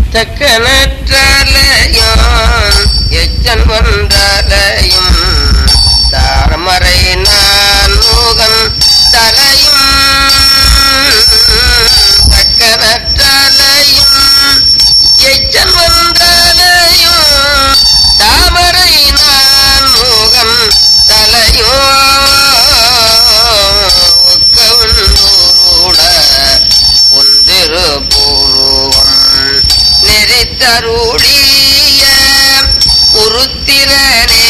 தக்கனற்றலையும் எச்சன் வந்தாலையும் தாமரை நான் முகன் தலையும் தக்கனற்றலையும் எச்சன் வந்தாலையும் தாமரை நான் முகன் தலையோ ஒக்கவுண்டூருட ஒன்றிரு பூர்வம் நெறித்தருளிய உருத்திரனே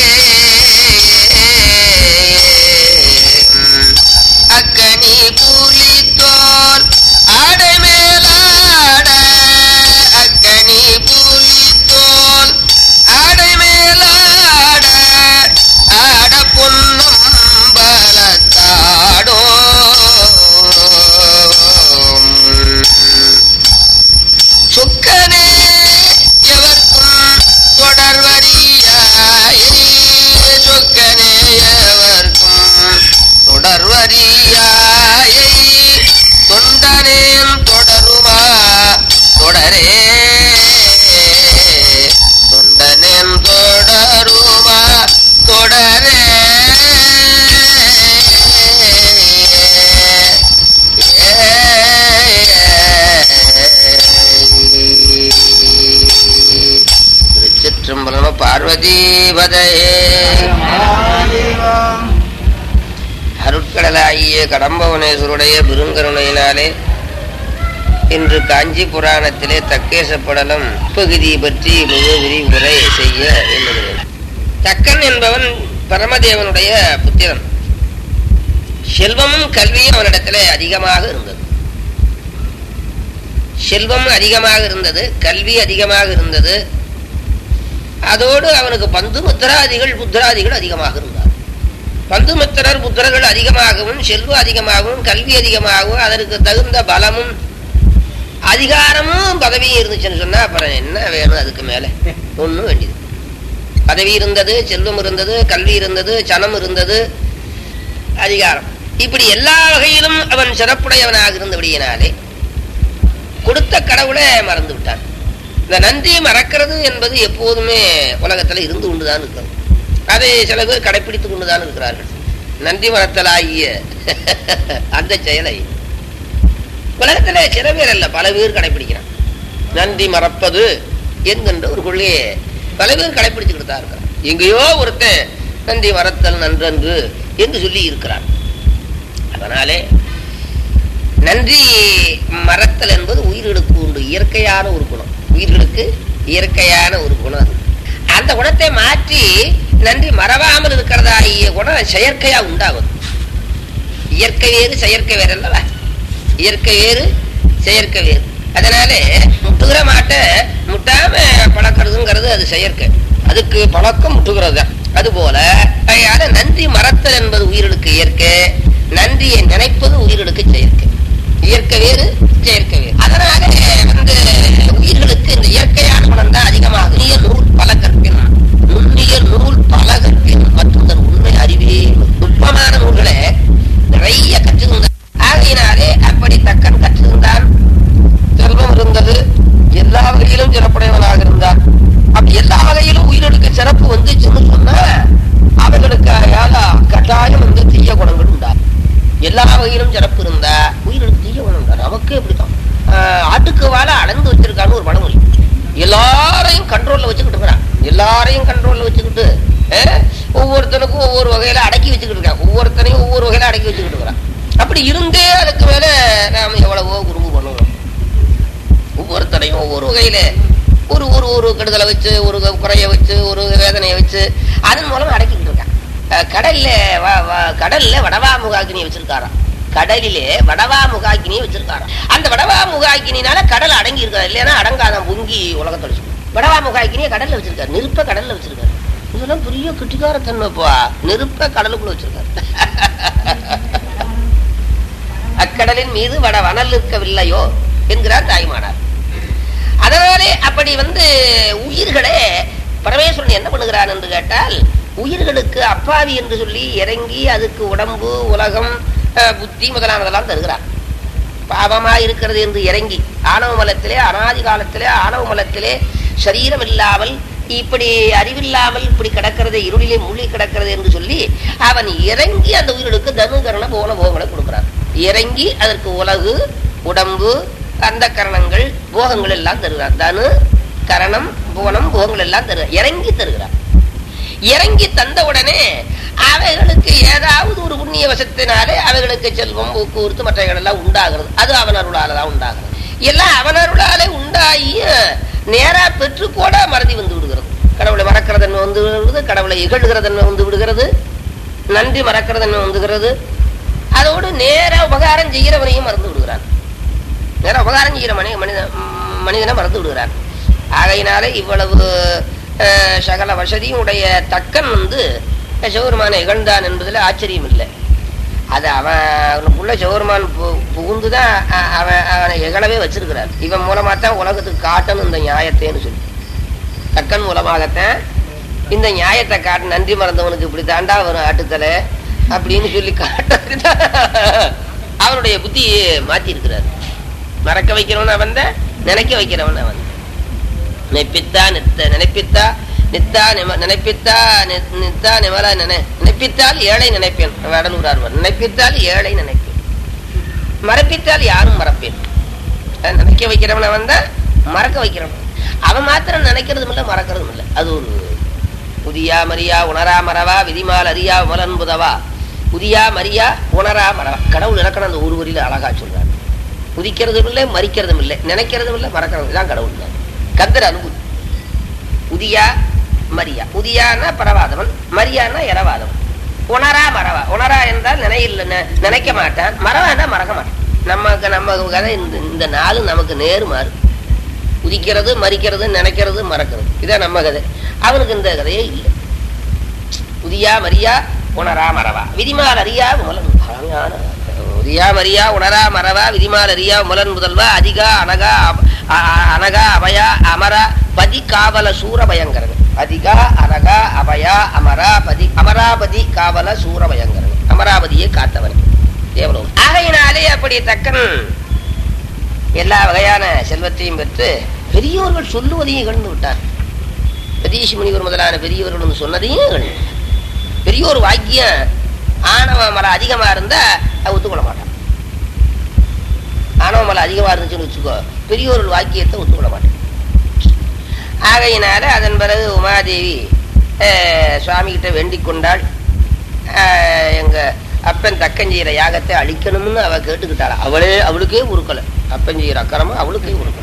அக்கனி புலித்தோல் ஆடை மேலாட அக்கனி புலித்தோல் ஆடை மேலாட ஆட பொன்னம் பலத்தாடோ சுக்கனே எவர்க்கும் தொடர்வரியாயே சொக்கனே எவர்க்கும் தொடர்வரியாயை தொண்டனேன் தொடருமா தொடரே தொண்டனேன் தொடருமா தொடரே திருச்சிற்றம்பலம் பார்வதி பதையே அருட்கடலாகிய கடம்பவனேஸ்வருடைய பெருங்கருணையினாலே இன்று காஞ்சி புராணத்திலே தக்கேசப்படலம் பகுதி பற்றி முழு விரிவுரை செய்ய எண்ணுகிறேன் தக்கன் என்பவன் பரமதேவனுடைய புத்திரன் செல்வமும் கல்வியும் அவனிடத்திலே அதிகமாக இருந்தது செல்வம் அதிகமாக இருந்தது கல்வி அதிகமாக இருந்தது அதோடு அவனுக்கு பந்து முத்திராதிகள் புத்திராதிகள் அதிகமாக இருந்தார் பந்துமித்திரர் புத்திரர்கள் அதிகமாகவும் செல்வம் அதிகமாகவும் கல்வி அதிகமாகவும் அதற்கு தகுந்த பலமும் அதிகாரமும் பதவியும் இருந்துச்சுன்னு சொன்னா அப்புறம் என்ன வேணும் அதுக்கு மேல ஒன்றும் வேண்டியது பதவி இருந்தது செல்வம் இருந்தது கல்வி இருந்தது சனம் இருந்தது அதிகாரம் இப்படி எல்லா வகையிலும் அவன் சிறப்புடையவனாக இருந்தபடியினாலே கொடுத்த கடவுளை மறந்து விட்டான் இந்த நன்றி மறக்கிறது என்பது எப்போதுமே உலகத்துல இருந்து கொண்டுதான் இருக்கிறது அதை சில பேர் கடைபிடித்துக் கொண்டுதான் இருக்கிறார்கள் நன்றி மறத்தலாகிய அந்த செயலை உலகத்துல சில பேர் அல்ல பல பேர் கடைபிடிக்கிறான் நன்றி மறப்பது என்கின்ற ஒரு கொள்கையை பல பேர் கடைபிடிச்சுக்கிட்டு தான் இருக்கிறான் எங்கேயோ ஒருத்தன் நன்றி மறத்தல் நன்றன்று என்று சொல்லி இருக்கிறான் அதனாலே நன்றி மறத்தல் என்பது உயிர்களுக்கு உண்டு இயற்கையான ஒரு குணம் உயிர்களுக்கு இயற்கையான ஒரு குணம் அது அந்த குணத்தை மாற்றி நன்றி மறவாமல் இருக்கிறதாகிய குணம் செயற்கையா உண்டாகும் இயற்கை வேறு செயற்கை வேறு அல்லவா இயற்கை வேறு செயற்கை வேறு அதனாலே முட்டுகிற மாட்டை முட்டாம பழக்கிறதுங்கிறது அது செயற்கை அதுக்கு பழக்கம் முட்டுகிறது தான் அதுபோல அதனால நன்றி மறத்தல் என்பது உயிர்களுக்கு இயற்கை நன்றியை நினைப்பது உயிர்களுக்கு செயற்கை இயற்கை வேறு செயற்கை வேறு அதனால வந்து உயிர்களுக்கு இந்த இயற்கையான குணம் தான் அதிகமாக நுண்ணிய நூல் பல கற்பின் நுண்ணிய நூல் பல கற்பின் மற்றும் தன் உண்மை அறிவே நுட்பமான நூல்களை நிறைய கற்றுக்கின்றான் ஆகையினாலே அப்படி தக்கன் கற்றிருந்தான் செல்வம் இருந்தது எல்லா வகையிலும் சிறப்புடையவனாக இருந்தான் அப்படி எல்லா வகையிலும் உயிர்களுக்கு சிறப்பு வந்துச்சுன்னு சொன்னா அவர்களுக்கு அயால கட்டாயம் வந்து தீய குணங்கள் உண்டா எல்லா வகையிலும் சிறப்பு இருந்தா உயிர்களுக்கு தீய குணம் உண்டா நமக்கு எப்படித்தான் ஆஹ் ஆட்டுக்கு வாழ அளந்து வச்சிருக்கான்னு ஒரு பழமொழி எல்லாரையும் கண்ட்ரோல்ல வச்சுக்கிட்டு இருக்கிறான் எல்லாரையும் கண்ட்ரோல்ல வச்சுக்கிட்டு ஆஹ் ஒவ்வொருத்தனுக்கும் ஒவ்வொரு வகையில அடக்கி வச்சுக்கிட்டு இருக்கான் ஒவ்வொருத்தனையும் ஒவ்வொரு வகையில அடக்கி வச்சுக்கிட்டு இருக்கிறான் அப்படி இருந்தே அதுக்கு மேல நாம எவ்வளவோ குறும்பு பண்ணுவோம் ஒவ்வொருத்தரையும் ஒவ்வொரு வகையில ஒரு ஒரு ஒரு கெடுதலை வச்சு ஒரு குறைய வச்சு ஒரு வேதனையை வச்சு அதன் மூலம் அடக்கிட்டு இருக்கான் அஹ் கடல்ல வ- வ- கடல்ல வடவா முகாக்கினி வச்சிருக்காராம் கடலிலே வடவா முகாக்கினியை வச்சிருக்காராம் அந்த வடவா முகாக்கினால கடல் அடங்கி இருக்காரு இல்லைன்னா அடங்காதான் பொங்கி உலகத்தை அடிச்சு வடவா முகாக்கினியை கடல்ல வச்சிருக்காரு நெருப்ப கடல்ல வச்சிருக்காரு இதெல்லாம் பெரிய கிட்டிக்காரத்தன்மைப்பா நெருப்ப கடலுக்குள்ள வச்சிருக்காரு அக்கடலின் மீது வட வனல் இருக்கவில்லையோ என்கிறார் தாய்மானார் அதனாலே அப்படி வந்து உயிர்களே பரமேஸ்வரன் என்ன பண்ணுகிறான் என்று கேட்டால் உயிர்களுக்கு அப்பாவி என்று சொல்லி இறங்கி அதுக்கு உடம்பு உலகம் அஹ், புத்தி முதலானதெல்லாம் தருகிறான் பாவமா இருக்கிறது என்று இறங்கி ஆணவ மலத்திலே அனாதி காலத்திலே ஆணவ மலத்திலே சரீரம் இல்லாமல் இப்படி அறிவில்லாமல் இப்படி கிடக்கிறது இருளிலே மூழ்கி கிடக்கிறது என்று சொல்லி அவன் இறங்கி அந்த உயிரினுக்கு தனுகரண போன போகங்களை கொடுக்கிறான் இறங்கி அதற்கு உலகு உடம்பு அந்த கரணங்கள் போகங்கள் எல்லாம் தருகிறான் தனு கரணம் போனம் போகங்கள் எல்லாம் தருகிறான் இறங்கி தருகிறான் இறங்கி தந்த உடனே அவைகளுக்கு ஏதாவது ஒரு புண்ணிய வசத்தினாலே அவைகளுக்கு செல்வம் போக்குவரத்து மற்றவைகள் எல்லாம் உண்டாகிறது அது அவன் அருளால தான் உண்டாகிறது எல்லாம் அவன் அருளாலே உண்டாகி நேரா பெற்று கூட மறதி வந்து விடுகிறது கடவுளை மறக்கிற தன்மை வந்து விடுகிறது கடவுளை இகழ்கிற தன்மை வந்து விடுகிறது நன்றி மறக்கிற தன்மை வந்துகிறது அதோடு நேர உபகாரம் செய்கிறவனையும் மறந்து விடுகிறான் நேர உபகாரம் செய்கிற மனித மனித மனிதனை மறந்து விடுகிறான் ஆகையினாலே இவ்வளவு அஹ், சகல வசதியும் உடைய தக்கன் வந்து சிவருமானை இகழ்ந்தான் என்பதில் ஆச்சரியம் இல்லை அது அவன் அவனுக்குள்ள சிவருமான் பு- புகுந்துதான் அ- அவன் அவனை இகழவே வச்சிருக்கிறார் இவன் மூலமா தான் உலகத்துக்கு காட்டணும் இந்த நியாயத்தைன்னு சொல்லி தக்கன் மூலமாகத்தான் இந்த நியாயத்தை காட்டு நன்றி மறந்தவனுக்கு இப்படி தாண்டா வரும் ஆட்டுத்தலை அப்படின்னு சொல்லி காட்டுறது அவனுடைய புத்தியை மாத்தி இருக்கிறார் மறக்க வைக்கிறவன் அவன் தான் நினைக்க வைக்கிறவன் அவன் நினைப்பித்தா நித்த நினைப்பித்தா நித்தா நிம நினைப்பித்தா நி- நித்தா நிமலா நினை நினைப்பித்தால் ஏழை நினைப்பேன் வடலூரார் நினைப்பித்தால் ஏழை நினைப்பேன் மறப்பித்தால் யாரும் மறப்பேன் அஹ் நினைக்க வைக்கிறவன் அவன் தான் மறக்க வைக்கிறவன் அவன் மாத்திரம் நினைக்கிறதும் இல்லை மறக்கிறதும் இல்லை அது ஒரு புதியா மரியா உணரா மறவா விதிமால் அறியா உமலன்புதவா புதியா மரியா உணரா மறவா கடவுள் இலக்கணம் அந்த ஒரு வரியில அழகா சொல்றாரு உதிக்கிறதும் இல்லை மறிக்கிறதும் இல்லை நினைக்கிறதும் இல்லை மறக்கிறதும் இதான் கடவுள் தான் கந்தர் அனுபூதி உதியா மரியா உதியானா பரவாதவன் மரியானா இரவாதவன் உணரா மறவா உணரா என்றால் நினையில் நெ- நினைக்க மாட்டான் மறவானா மறக்க மாட்டான் நமக்கு நம்ம கதை இந்த இந்த நாலு நமக்கு நேரு மாறு உதிக்கிறது மறிக்கிறது நினைக்கிறது மறக்கிறது இதான் நம்ம கதை அவனுக்கு இந்த கதையே இல்லை உதியா மரியா உணரா மறவா விதிமால் அறியா உமலன் அழகான உதியா மரியா உணரா மறவா விதிமால் அறியா உமலன் முதல்வா அதிகா அனகா அப- அ- அ- அனகா அபயா அமரா பதி காவல சூர பயங்கரன் அதிகா அனகா அபயா அமரா பதி அமராபதி காவல சூர பயங்கரன் அமராவதியை காத்தவன் எவ்வளவு ஆகையினாலே அப்படி தக்கன் எல்லா வகையான செல்வத்தையும் பெற்று பெரியோர்கள் சொல்லுவதையும் இகழ்ந்து விட்டார் பிரதீஷ் முனிவர் முதலான பெரியவர்கள் வந்து சொன்னதையும் இகழ்ந்து விட்டார். பெரியோர் வாக்கியம் ஆணவ மலை அதிகமா இருந்தா அது ஒத்துக்கொள்ள மாட்டான் ஆணவ மலை அதிகமா இருந்துச்சுன்னு வச்சுக்கோ பெரியோர்கள் வாக்கியத்தை ஒத்துக்கொள்ள மாட்டான் ஆகையினால அதன் பிறகு உமாதேவி அஹ், சுவாமி கிட்ட வேண்டிக் கொண்டாள் அஹ், எங்க அப்பன் தக்கன் செய்யற யாகத்தை அழிக்கணும்னு அவ கேட்டுக்கிட்டாள் அவளே அவளுக்கே உருக்கல அப்பன் செய்யற அக்கறமா அவளுக்கே உருக்கல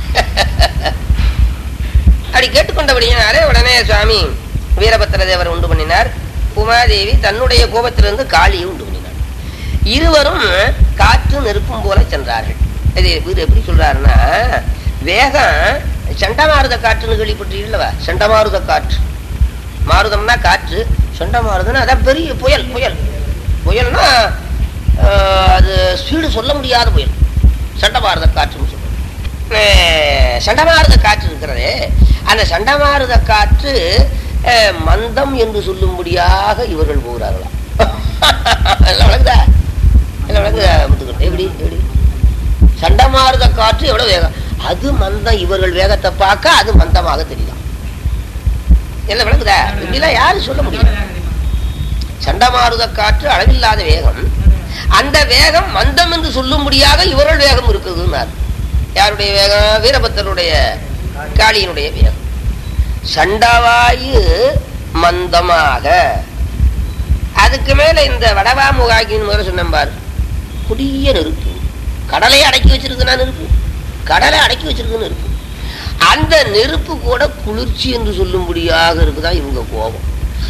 அப்படி கேட்டுக்கொண்டபடியாலே உடனே சுவாமி வீரபத்திர தேவர் உண்டு பண்ணினார் உமாதேவி தன்னுடைய கோபத்திலிருந்து காளியை உண்டு பண்ணினார் இருவரும் காற்று நெருப்பும் போல சென்றார்கள் இது இவர் எப்படி சொல்றாருன்னா வேகம் சண்டமாருத காற்றுன்னு கேள்விப்பட்டீங்களவா சண்டமாருத காற்று மாருதம்னா காற்று சண்டமாருதம்னா அதான் பெரிய புயல் புயல் புயல்னா ஆஹ், அது ஸ்பீடு சொல்ல முடியாத புயல் சண்டமாருத காற்றுன்னு சொல்றோம் அஹ், சண்டமாருத காற்று இருக்கிறதே அந்த சண்டமாருத காற்று அஹ், மந்தம் என்று சொல்லும்படியாக இவர்கள் போகிறார்களாம் எல்லாம் விளங்குதா எல்லாம் விளங்குதா முத்துக்கட்டு எப்படி எப்படி சண்டமாருத காற்று எவ்வளவு வேகம் அது மந்தம் இவர்கள் வேகத்தை பார்க்க அது மந்தமாக தெரியலாம் எல்லாம் விளங்குதா இப்படிலாம் யாரும் சொல்ல முடியும் சண்டமாருத காற்று அளவில்லாத வேகம் அந்த வேகம் மந்தம் என்று சொல்லும்படியாக இவர்கள் வேகம் இருக்குதுன்னார் யாருடைய வேகம் வீரபத்தருடைய காளியினுடைய வேகம் சண்டவாயு மந்தமாக அதுக்கு மேல இந்த வடவாமுகாக்கின்னு முதல்ல சொன்னேன் பாரு குடிய நெருப்பு கடலை அடக்கி வச்சிருக்குன்னா நெருப்பு கடலை அடக்கி வச்சிருக்குன்னு நெருப்பு அந்த நெருப்பு கூட குளிர்ச்சி என்று சொல்லும்படியாக இருக்குதா இவங்க கோபம்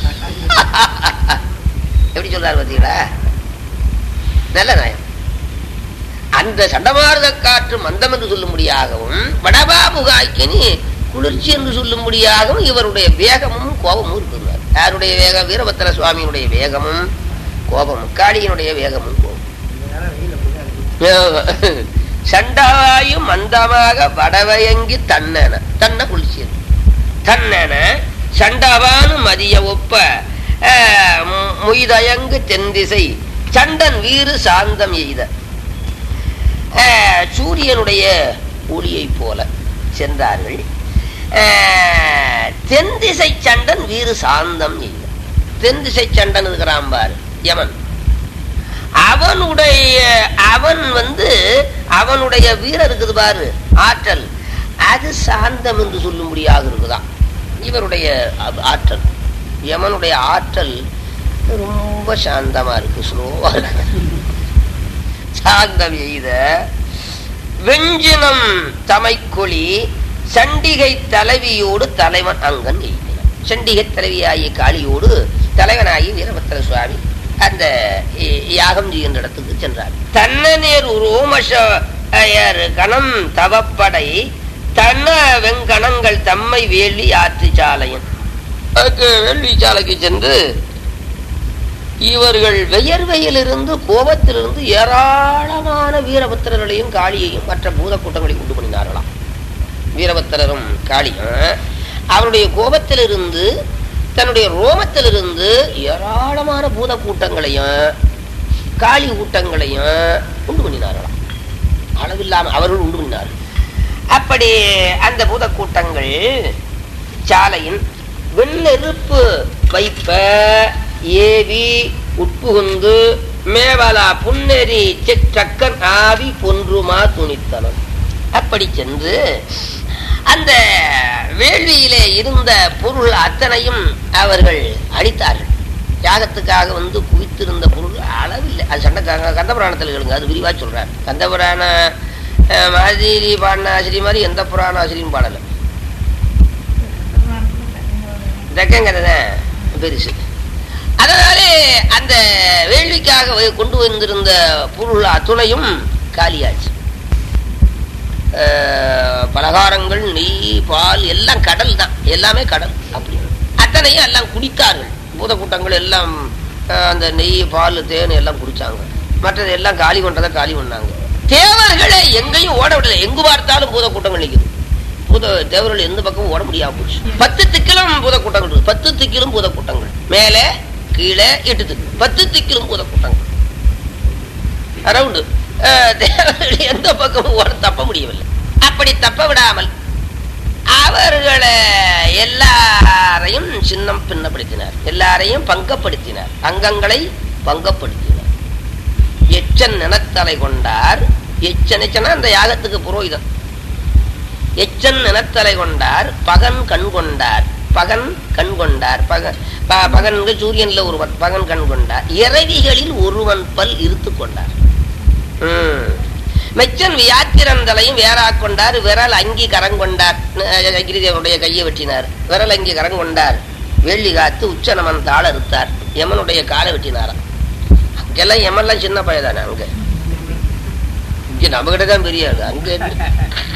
எப்படி சொல்றாரு பாத்தீங்களா நல்ல நயம் அந்த சண்டமாரத காற்று மந்தம் என்று சொல்லும்படியாகவும் வடபாமுகாய்க்கினி குளிர்ச்சி என்று சொல்லும்படியாகவும் இவருடைய வேகமும் கோபமும் இருக்கிறார் யாருடைய வேகம் வீரபத்திர சுவாமியினுடைய வேகமும் கோபமும் காளியினுடைய வேகமும் கோபம் சண்டாவாயும் மந்தமாக வடவயங்கி தன்னன தன்ன குளிர்ச்சி தன்னன சண்டவானு மதிய ஒப்ப அஹ், மு- முய்தயங்கு தென்திசை சண்டன் வீறு சாந்தம் எய்த அஹ், சூரியனுடைய ஒளியைப் போல சென்றார்கள் அஹ், தென் திசை சண்டன் வீறு சாந்தம் எய்த தென் திசை சண்டன் இருக்கிறான் பாரு யமன் அவனுடைய அவன் வந்து அவனுடைய வீரர் இருக்குது பாரு ஆற்றல் அது சாந்தம் என்று சொல்லும்படியாக இருக்குதாம் இவருடைய அ- ஆற்றல் யமனுடைய ஆற்றல் ரொம்ப சாந்தமா இருக்கு ஸ்லோவா இருக்கு சாந்தம் எய்த வெஞ்சினம் தமைக்கொழி சண்டிகை தலைவியோடு தலைவன் அங்கன் எய்தினான் சண்டிகை தலைவியாகிய காளியோடு தலைவனாகி வீரபத்திர சுவாமி அந்த இ- யாகம் செய்கின்ற இடத்துக்கு சென்றார் தன்னநேர் ரோமஷ அயர் கணம் தவப்படை தன்ன வெங்கணங்கள் தம்மை வேலி ஆற்று சாலையன் அதுக்கு வேள்வி சாலைக்கு சென்று இவர்கள் வெயர்வையிலிருந்து கோபத்திலிருந்து ஏராளமான வீரபத்திரர்களையும் காளியையும் மற்ற பூத கூட்டங்களையும் உண்டு பண்ணினார்களாம் வீரபத்திரரும் காளியும் அவருடைய கோபத்திலிருந்து தன்னுடைய ரோமத்திலிருந்து ஏராளமான பூத கூட்டங்களையும் காளி கூட்டங்களையும் உண்டு பண்ணினார்களாம் அளவில்லாம அவர்கள் உண்டு பண்ணினார்கள் அப்படி அந்த பூத கூட்டங்கள் சாலையின் வெண்ணெருப்பு வைப்ப ஏவி உட்புகுந்து மேவலா புன்னெறி செற்றக்கன் ஆவி பொன்றுமா துணித்தனம் அப்படி சென்று அந்த வேள்வியிலே இருந்த பொருள் அத்தனையும் அவர்கள் அழித்தார்கள் யாகத்துக்காக வந்து குவித்திருந்த பொருள் அளவில்லை அது சண்டை கந்தபுராணத்தில் கேளுங்க அது விரிவா சொல்றார் கந்தபுராண அஹ், மாதிரி பாடின ஆசிரியர் மாதிரி எந்த புராண ஆசிரியும் பாடலை தக்கங்கதை தான் பெருசு அதனாலே அந்த வேள்விக்காக வை- கொண்டு வந்திருந்த பொருள் அத்துணையும் காலியாச்சு அஹ், பலகாரங்கள் நெய் பால் எல்லாம் கடல் தான் எல்லாமே கடல் அப்படி அத்தனையும் எல்லாம் குடித்தார்கள் பூத கூட்டங்கள் எல்லாம் அஹ், அந்த நெய் பால் தேன் எல்லாம் குடிச்சாங்க மற்றது எல்லாம் காலி கொண்டதை காலி பண்ணாங்க தேவர்களை எங்கேயும் ஓட விடல எங்கு பார்த்தாலும் பூத கூட்டங்கள் நிற்குது பூத தேவர்கள் எந்த பக்கமும் ஓட முடியாம போச்சு பத்து திக்கிலும் பூத கூட்டங்கள் இருக்கு பத்து திக்கிலும் பூத கூட்டங்கள் மேலே கீழே எட்டு திக்கு பத்து திக்கிலும் பூத கூட்டங்கள் அரவுண்டு தேவர்கள் எந்த பக்கமும் ஓட தப்ப முடியவில்லை அப்படி தப்ப விடாமல் அவர்களை எல்லாரையும் சின்னம் பின்னப்படுத்தினார் எல்லாரையும் பங்கப்படுத்தினார் அங்கங்களை பங்கப்படுத்தினார் எச்சன் நினத்தலை கொண்டார் எச்சன் எச்சனா அந்த யாகத்துக்கு புரோகிதம் எச்சன் நினத்தலை கொண்டார் பகன் கண் கொண்டார் பகன் கண் கொண்டார் பகன் ப- பகன்கு சூரியன்ல ஒருவன் பகன் கண் கொண்டார் இறவிகளில் ஒருவன் பல் இருத்து கொண்டார் ம். மெச்சன் வியாத்திரந்தலையும் வேறா கொண்டார் விரல் அங்கி கரங்கொண்டார் அஹ் கிரிதேவனுடைய கையை வெட்டினார் விரல் அங்கி கரங்கொண்டார் வெள்ளி காத்து உச்சநமன் தாள அறுத்தார் யமனுடைய காலை வெட்டினாராம் அங்கெல்லாம் யமன்லாம் சின்ன பையதானே அங்க இங்க நம்ம கிட்ட தான் பெரிய ஆளு. அங்க என்ன?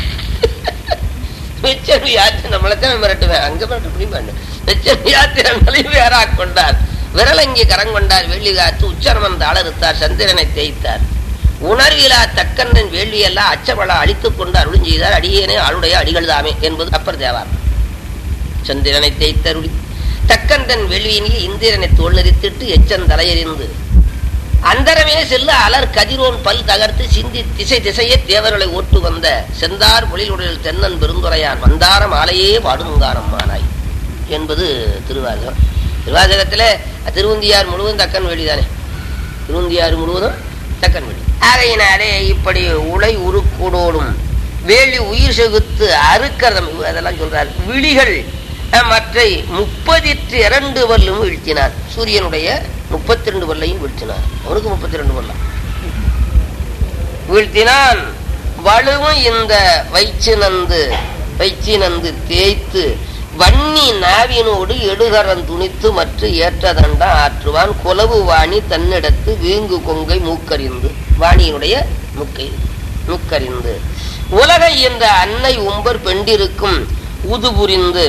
மெச்சன் வியாத்தி நம்மளைத்தான் மிரட்டுவேன் அங்க மிரட்ட முடியுமா மெச்சன் வியாத்திரங்களையும் வேறா கொண்டார் விரலங்கி கரங்கொண்டார் வெள்ளி காத்து உச்சரமன் தாளறுத்தார் சந்திரனை தேய்த்தார் உணர்விலா தக்கண்ணன் வேள்வியெல்லாம் அச்சபல அழித்துக் கொண்டு அருளும் செய்தார் அடியேனே ஆளுடைய அடிகள் தாமே என்பது அப்பர் தேவார் சந்திரனை தேய்த்தருளி தக்கந்தன் வேள்வியினில் இந்திரனை தோல் நெறித்திட்டு எச்சன் தலையறிந்து அந்தரமே செல்ல அலர் கதிரோன் பல் தகர்த்து சிந்தி திசை திசையே தேவர்களை ஓட்டு வந்த செந்தார் பொழிலுடல் தென்னன் பெருந்துரையான் வந்தார மாலையே பாடுங்காரம் மானாய் என்பது திருவாசகம் திருவாசகத்துல திருவந்தியார் முழுவதும் தக்கன் வெளிதானே திருவந்தியார் முழுவதும் தக்கன் வெளி ஆகையினாலே இப்படி உலை உருக்கூடோடும் வேலி உயிர் செகுத்து அறுக்கறதம் அதெல்லாம் சொல்றார் விழிகள் அஹ், மற்றை முப்பதிற்று இரண்டு வல்லும் வீழ்த்தினார் சூரியனுடைய முப்பத்தி ரெண்டு வல்லையும் வீழ்த்தினார் அவனுக்கு முப்பத்தி ரெண்டு வல்லம் வீழ்த்தினான் வலுவும் இந்த வைச்சினந்து வைச்சினந்து தேய்த்து வன்னி நாவினோடு எடுகரன் துணித்து மற்ற ஏற்றதண்டா ஆற்றுவான் குலவு வாணி தன்னிடத்து வீங்கு கொங்கை மூக்கறிந்து வாணியினுடைய முக்கை முக்கறிந்து உலகை என்ற அன்னை உம்பர் பெண்டிருக்கும் உதுபுரிந்து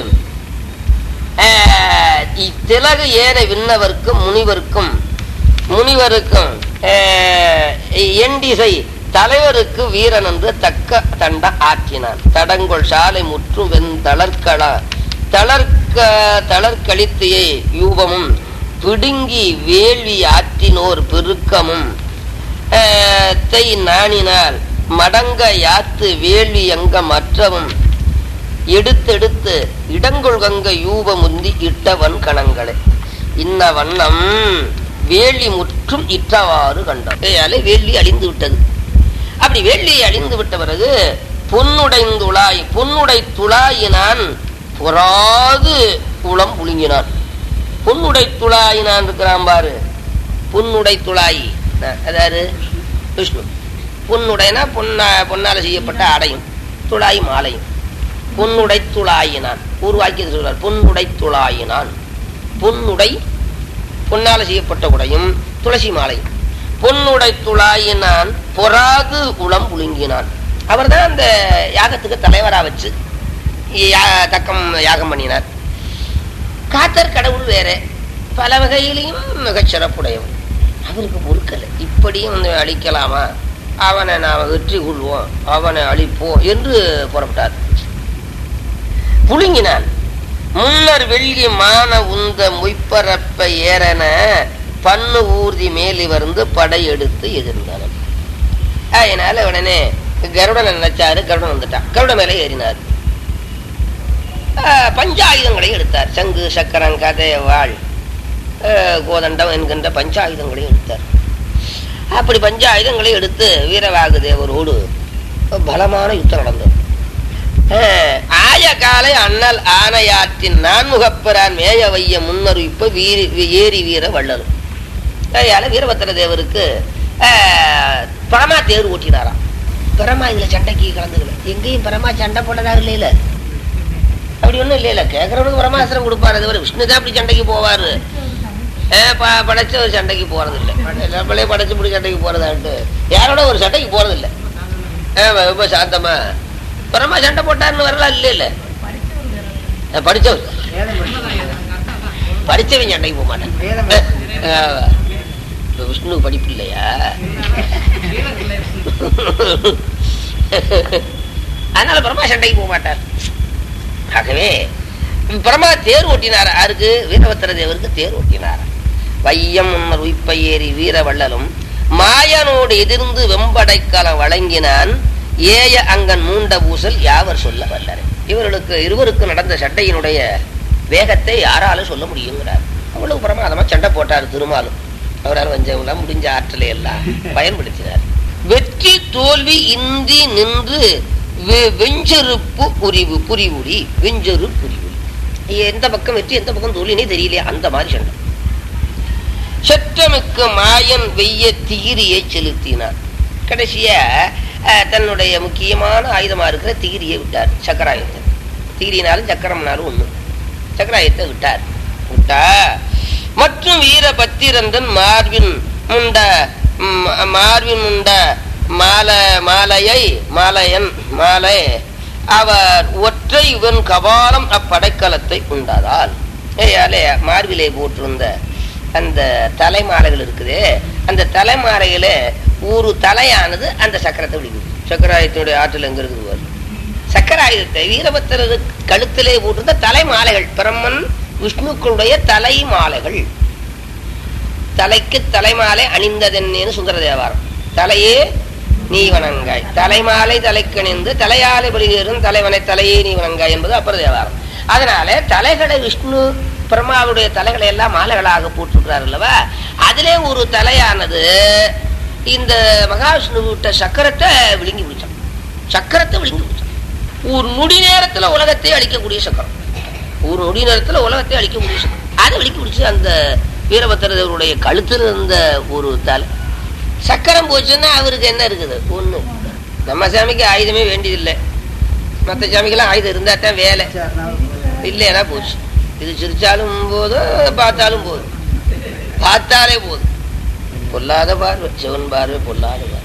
ஆஹ், இத்திலகு ஏற விண்ணவர்க்கும் முனிவர்க்கும் முனிவருக்கும் ஆஹ், எண்டிசை தலைவருக்கு வீரன் என்று தக்க தண்ட ஆற்றினான் தடங்கொள் சாலை முற்றும் வெண் தளர்களா தளர்க்க தளர்களித்தையே யூபமும் பிடுங்கி வேள்வி ஆற்றினோர் பெருக்கமும் ஆஹ், தை நாணினால் மடங்க யாத்து வேள்வி எங்க மற்றவும் எடுத்தெடுத்து இடங்கொள்கங்க யூப முந்தி இட்டவன் கணங்களே இன்ன வண்ணம் வேலி முற்றும் இட்டவாறு கண்டான் ஏயாலே வேலி அழிந்து விட்டது அப்படி வேலி அழிந்து விட்ட பிறகு பொன்னுடைந்துளாய் பொன்னுடை துளாயினான் பொறாது உளம் புழுங்கினான் பொன்னுடை துளாயினான் இருக்கிறான் பாரு பொன்னுடை துளாயி அதாவது விஷ்ணு பொன்னுடைனா பொன்னா பொன்னால செய்யப்பட்ட ஆடையும் துளாய் மாலையும் பொன்னுடை துளாயினான் ஒரு வாக்கியத்தில் சொல்றார் பொன்னுடை துளாயினான் பொன்னுடை பொன்னால செய்யப்பட்ட உடையும் துளசி மாலையும் பொன்னுடை துளாயினான் பொறாது உளம் புழுங்கினான் அவர் தான் அந்த யாகத்துக்கு தலைவரா வச்சு யா- தக்கம் யாகம் பண்ணினார் காத்தர் கடவுள் வேற பல வகையிலையும் மிகச் சிறப்புடையவன் அவருக்கு பொறுக்கலை இப்படியும் வந்து அழிக்கலாமா அவனை நாம் வெற்றி கொள்வோம் அவனை அழிப்போம் என்று புறப்பட்டார் புழுங்கினான் முன்னர் வெள்ளி மான உந்த மொய்ப்பரப்ப ஏறன பண்ணு ஊர்தி மேலி வந்து படையெடுத்து எதிர்ந்தானன் அதனால உடனே கருடனை நினைச்சாரு கருடன் வந்துட்டான் கருட மேலே ஏறினார் ஆஹ், பஞ்சாயுதங்களை எடுத்தார் சங்கு சக்கரம் கதை வாழ் ஆஹ், கோதண்டம் என்கின்ற பஞ்சாயுதங்களை எடுத்தார் அப்படி பஞ்சாயுதங்களை எடுத்து வீரவாகு தேவரோடு பலமான யுத்தம் நடந்தது ஆஹ், ஆய காலை அண்ணல் ஆனையாற்றின் நான்முகப்பெறான் மேய வைய முன்னறிவிப்பு வீரி ஏரி வீர வள்ளலும் அதனால வீரபத்திர தேவருக்கு ஆஹ், பரமா தேர் ஓட்டினாராம் பரமா இதுல சண்டைக்கு கலந்துக்கல எங்கேயும் பரமா சண்டை போட்டதாக இல்லையில அப்படி ஒண்ணும் இல்லையில கேட்கறவனுக்கு பரமாசிரம் கொடுப்பாரு தவிர விஷ்ணு தான் அப்படி சண்டைக்கு போவாரு ஆஹ் ப- படைச்ச ஒரு சண்டைக்கு போறது இல்லை நம்மளே படைச்சு இப்படி சண்டைக்கு போறதான்ட்டு யாரோட ஒரு சண்டைக்கு போறது இல்லை ஆஹ் ரொம்ப சாந்தமா பரமா சண்டை போட்டாருன்னு வரலாம் இல்ல இல்ல ஆஹ் படிச்சவர் படிச்சவன் சண்டைக்கு போக மாட்டான் ஆஹ் இப்ப விஷ்ணு படிப்பு இல்லையா அதனால பிரம்மா சண்டைக்கு போக மாட்டார் ஆகவே பிரம்மா தேர் ஓட்டினார் யாருக்கு வீரபத்திர தேவருக்கு தேர் ஓட்டினார் வையம் முன்னர் உய்ப்ப ஏறி வீர வள்ளலும் மாயனோடு எதிர்ந்து வெம்படைக்கலம் வழங்கினான் ஏய அங்கன் மூண்ட பூசல் யாவர் சொல்ல வல்லரே இவர்களுக்கு இருவருக்கு நடந்த சண்டையினுடைய வேகத்தை யாராலும் சொல்ல முடியுங்கிறார் அவ்வளவு பிரமாதமா சண்டை போட்டார் திருமாலும் அவரால் வஞ்சவங்களாம் முடிஞ்ச ஆற்றலை எல்லாம் பயன்படுத்தினார் வெற்றி தோல்வி இன்றி நின்று வெ- வெஞ்செருப்பு புரிவு புரிவுடி வெஞ்செரு புரிவுடி எந்த பக்கம் வெற்றி எந்த பக்கம் தோல்வினே தெரியலையா அந்த மாதிரி சண்டை சற்றமிக்க மாயன் வெய்ய திகிரியை செலுத்தினார் கடைசியா அஹ், தன்னுடைய முக்கியமான ஆயுதமா இருக்கிற திகிரியை விட்டார் சக்கராயுதத்தை திகிரினாலும் சக்கரம்னாலும் ஒண்ணு சக்கராயுதத்தை விட்டார் விட்டா மற்றும் வீர பத்திரந்தன் மார்பின் முண்ட ம், மார்பின் முண்ட மால மாலையை மாலையன் மாலை அவர் ஒற்றை இவன் கபாலம் அப்படைக்கலத்தை உண்டாதால் ஏயாலே மார்பிலே போட்டிருந்த அந்த தலைமாலைகள் இருக்குதே அந்த தலைமாலையில ஒரு தலையானது அந்த சக்கரத்தை விடுக்குது சக்கராயுதத்தினுடைய ஆற்றல் எங்க இருக்குது பாரு. சக்கராயுதத்தை வீரபத்திரர் கழுத்திலே போட்டிருந்த தலைமாலைகள் பிரம்மன் விஷ்ணுக்களுடைய தலைமாலைகள் தலைக்கு தலைமாலை அணிந்ததென்னு சுந்தர தேவாரம் தலையே நீ வணங்காய் தலைமாலை தலைக்கணிந்து தலையாலை பலிகேறும் தலைவனை தலையே நீ வணங்காய் என்பது அப்பர தேவாரம் அதனால தலைகளை விஷ்ணு பிரம்மாவுடைய தலைகளை எல்லாம் மாலைகளாக போட்டிருக்கிறார் அல்லவா அதிலே ஒரு தலையானது இந்த மகாவிஷ்ணு விட்ட சக்கரத்தை விழுங்கி பிடிச்சான் சக்கரத்தை விழுங்கி பிடிச்சான் ஒரு நொடி நேரத்துல உலகத்தை அழிக்கக்கூடிய சக்கரம் ஒரு நொடி நேரத்துல உலகத்தை அழிக்கக்கூடிய சக்கரம் அதை விழுங்கி பிடிச்சு அந்த வீரபத்திர தேவருடைய கழுத்துல இருந்த ஒரு தலை சக்கரம் போச்சுன்னா அவருக்கு என்ன இருக்குது ஒண்ணு நம்ம சாமிக்கு ஆயுதமே வேண்டியதில்லை மற்ற சாமிக்கெல்லாம் ஆயுதம் இருந்தா தான் வேலை இல்லைன்னா போச்சு இது சிரிச்சாலும் போதும் பார்த்தாலும் போதும் பார்த்தாலே போதும் பொல்லாத பார்வை சிவன் பார்வை பொல்லாத பார்வை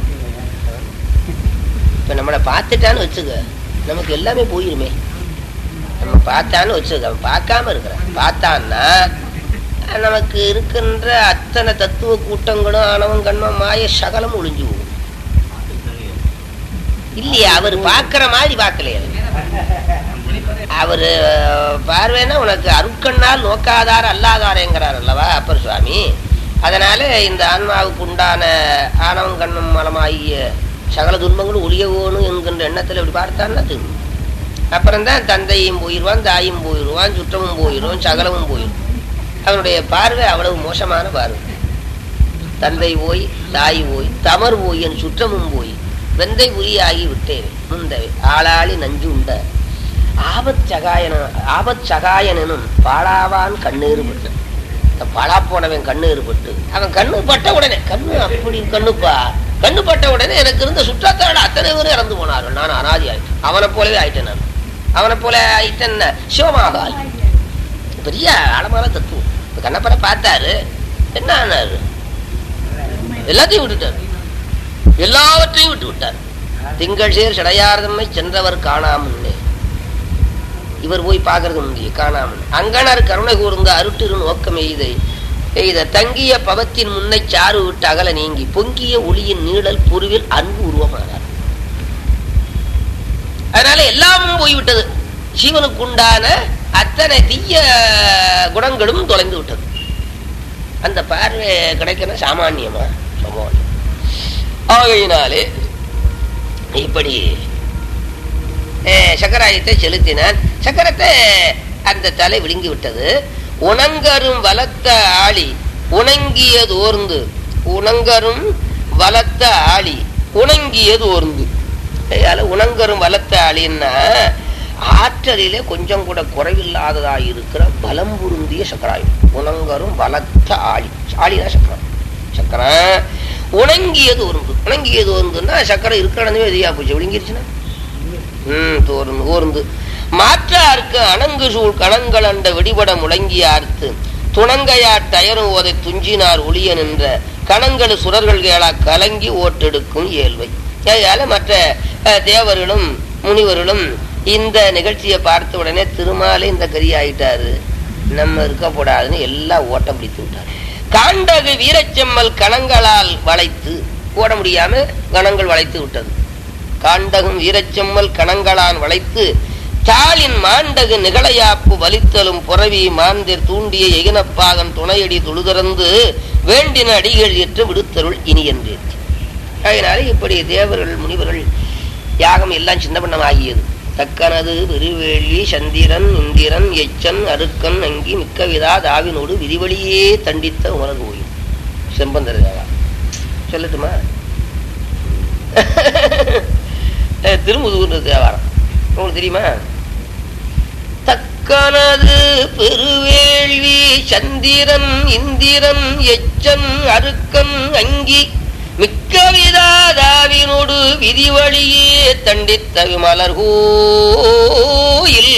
இப்ப நம்மளை பார்த்துட்டான்னு வச்சுக்க நமக்கு எல்லாமே போயிருமே நம்ம பார்த்தான்னு வச்சுக்க அவன் பார்க்காம இருக்கிறான் பார்த்தான்னா நமக்கு இருக்கின்ற அத்தனை தத்துவ கூட்டங்களும் ஆணவம் கண்மம் மாய சகலம் ஒளிஞ்சு போகும் இல்லையா அவர் பார்க்கிற மாதிரி பார்க்கலையே அவரு பார்வைன்னா உனக்கு அருட்கண்ணால் நோக்காதார் அல்லாதாரேங்கிறார் அல்லவா அப்பர் சுவாமி அதனால இந்த ஆன்மாவுக்கு உண்டான ஆணவம் கண்ணும் மலமாகிய சகல துன்பங்களும் ஒழிய வேணும் என்கின்ற எண்ணத்தில் இப்படி பார்த்தான்னா திரும்பும் அப்புறம் தான் தந்தையும் போயிடுவான் தாயும் போயிடுவான் சுற்றமும் போயிடும் சகலமும் போயிடும் அவனுடைய பார்வை அவ்வளவு மோசமான பார்வை தந்தை போய் தாய் போய் தமர் போய் என் சுற்றமும் போய் வெந்தை உரியாகி விட்டேன் முந்தவை ஆளாளி நஞ்சு உண்ட ஆபத் சகாயன ஆபத் சகாயனும் பாழாவான் கண்ணீர் பட்டு இந்த பாழா போனவன் கண்ணீர் பட்டு அவன் கண்ணு பட்ட உடனே கண்ணு அப்படி கண்ணுப்பா கண்ணு பட்ட உடனே எனக்கு இருந்த சுற்றத்தாரோட அத்தனை பேரும் இறந்து போனார்கள் நான் அனாதி ஆயிட்டேன் அவனை போலவே ஆயிட்டேன் நான் அவனை போல ஆயிட்டேன் சிவமாக ஆயிட்டேன். பெரிய ஆழமான தத்துவம் இப்ப கண்ணப்பரை பார்த்தாரு என்ன ஆனாரு எல்லாத்தையும் விட்டுட்டார் எல்லாவற்றையும் விட்டு விட்டார் திங்கள் சேர் சடையார்தம்மை சென்றவர் காணாமன்னே இவர் போய் பார்க்கறது முந்தைய காணாமல் அங்கனர் கருணை கூர்ந்த அருட்டிரு நோக்கம் எய்தை எய்த தங்கிய பவத்தின் முன்னை சாறு விட்டு அகல நீங்கி பொங்கிய ஒளியின் நீழல் பொருவில் அன்பு உருவமானார் அதனால எல்லாமும் போய்விட்டது ஜீவனுக்கு உண்டான அத்தனை தீய குணங்களும் தொலைந்து விட்டது அந்த பார்வை கிடைக்கணும் சாமானியமா சம்பவம் ஆகையினாலே இப்படி அஹ், சக்கராயத்தை செலுத்தினான் சக்கரத்தை அந்த தலை விழுங்கி விட்டது உணங்கரும் வளர்த்த ஆளி உணங்கியது ஓர்ந்து உணங்கரும் வளர்த்த ஆளி உணங்கியது ஓர்ந்து அதால உணங்கரும் வளர்த்த ஆளின்னா ஆற்றலிலே கொஞ்சம் கூட குறைவில்லாததா இருக்கிற பலம் பொருந்திய சக்கராயம் உணங்கரும் வளர்த்த ஆளி ஆளினா சக்கரம் சக்கரம் உணங்கியது ஒருந்து உணங்கியது ஒருந்துன்னா சக்கரம் இருக்கிற இடமே எதிரியா போச்சு விழுங்கிருச்சுன்னா ம் தோர்ந்து ஓர்ந்து மாற்றார்க்கு அணங்கு சூழ் கணங்கள் அண்ட வெடிபட முழங்கியார்த்து துணங்கையா டயரும் ஓதை துஞ்சினார் ஒளிய நின்ற கணங்கள் சுரர்கள் கேளா கலங்கி ஓட்டெடுக்கும் இயல்பை அதனால மற்ற அஹ், தேவர்களும் முனிவர்களும் இந்த நிகழ்ச்சியை பார்த்த உடனே திருமாலே இந்த கரி ஆயிட்டாரு நம்ம இருக்கப்படாதுன்னு எல்லாம் ஓட்டம் பிடித்து விட்டார் காண்டகு வீரச்செம்மல் கணங்களால் வளைத்து ஓட முடியாம கணங்கள் வளைத்து விட்டது காண்டகும் வீரச்செம்மல் கணங்களான் வளைத்து தாளின் மாண்டகு நிகழையாப்பு வலித்தலும் புறவி மாந்திர் தூண்டிய எகினப்பாகன் துணையடி தொழுதறந்து வேண்டின அடிகள் ஏற்று விடுத்தருள் இனி என்றேன் அதனால இப்படி தேவர்கள் முனிவர்கள் யாகம் எல்லாம் சின்ன பண்ணம் ஆகியது தக்கனது பெருவேள்ளி சந்திரன் இந்திரன் எச்சன் அருக்கன் அங்கி மிக்க விதா தாவினோடு விதிவழியே தண்டித்த உனது ஓயும் செம்பந்தர் தேவா சொல்லட்டுமா திருமுதுகுன்ற தேவாரம் உங்களுக்கு தெரியுமா தக்கனது பெருவேள்வி சந்திரன் இந்திரன் எச்சன் அருக்கன் அங்கி மிக்க விதாதாவினோடு விதிவழியே தண்டித்த விமலர் கோயில்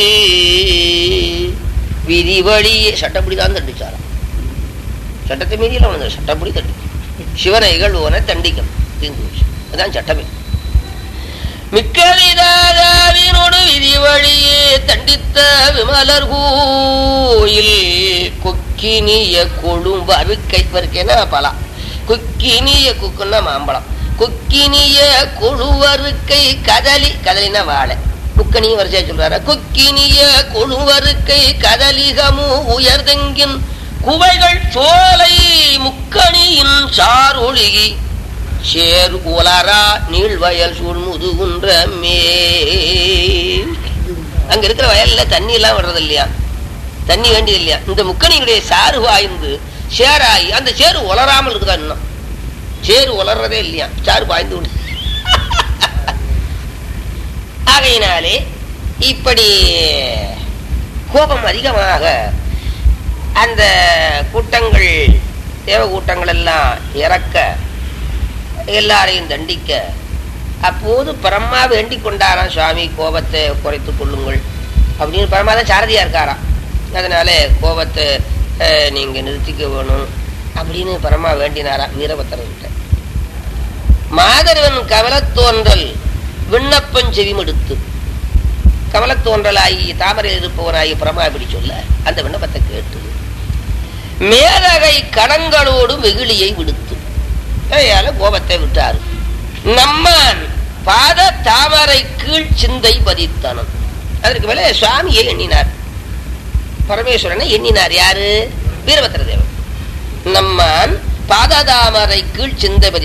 விதிவழியே சட்டப்படி தான் தண்டிச்சாராம் சட்டத்தை மீறியெல்லாம் ஒன்று சட்டப்படி தண்டி சிவனை இகழ்வோனை தண்டிக்கும் தீர்ந்து போச்சு அதான் சட்டமே மிக்க விதாதாவினோடு விதிவழியே தண்டித்த விமலர் கோயில் கொக்கினிய கொழும்பு அருக்கை பருக்கேனா பலா கொக்கினிய குக்குன்னா மாம்பழம் கொக்கினிய கொழுவருக்கை கதலி கதலினா வாழை முக்கனியும் வரிசையா சொல்றாரு கொக்கினிய கொழுவருக்கை கதலிகமு உயர்தெங்கின் குவைகள் சோலை முக்கணியின் சார் ஒழுகி சேர் உலரா நீள்வயல் சூழ் முதுகுன்ற மேல் அங்க இருக்கிற வயல்ல தண்ணி எல்லாம் விடுறது இல்லையா தண்ணி வேண்டியது இல்லையா இந்த முக்கணியுடைய சாறு வாய்ந்து சேராகி அந்த சேரு உலராமல் இருக்குதா இன்னும் சேரு உலர்றதே இல்லையா சாறு பாய்ந்து விடு ஆகையினாலே இப்படி கோபம் அதிகமாக அந்த கூட்டங்கள் தேவ கூட்டங்கள் எல்லாம் இறக்க எல்லாரையும் தண்டிக்க அப்போது பரமா வேண்டிக் கொண்டாராம் சுவாமி கோபத்தை குறைத்துக் கொள்ளுங்கள் அப்படின்னு பரமா தான் சாரதியா இருக்காராம் அதனால கோபத்தை அஹ், நீங்க நிறுத்திக்க வேணும் அப்படின்னு பரமா வேண்டினாராம் வீரபத்திரர்கிட்ட மாதரவன் கவலத்தோன்றல் விண்ணப்பம் செவிமடுத்து கமலத்தோன்றலாகி தாமரையில் இருப்பவனாகி பரமா இப்படி சொல்ல அந்த விண்ணப்பத்தை கேட்டு மேதகை கடங்களோடு வெகுளியை விடுத்து அதனால கோபத்தை விட்டாரு நம்மான் பாத தாமரை கீழ் சிந்தை பதித்தனம் அதற்கு மேல சுவாமியை எண்ணினார் பரமேஸ்வரனை எண்ணினார் யாரு வீரபத்திர தேவன் நம்மான் பாததாமரை கீழ் சிந்தை பதித்து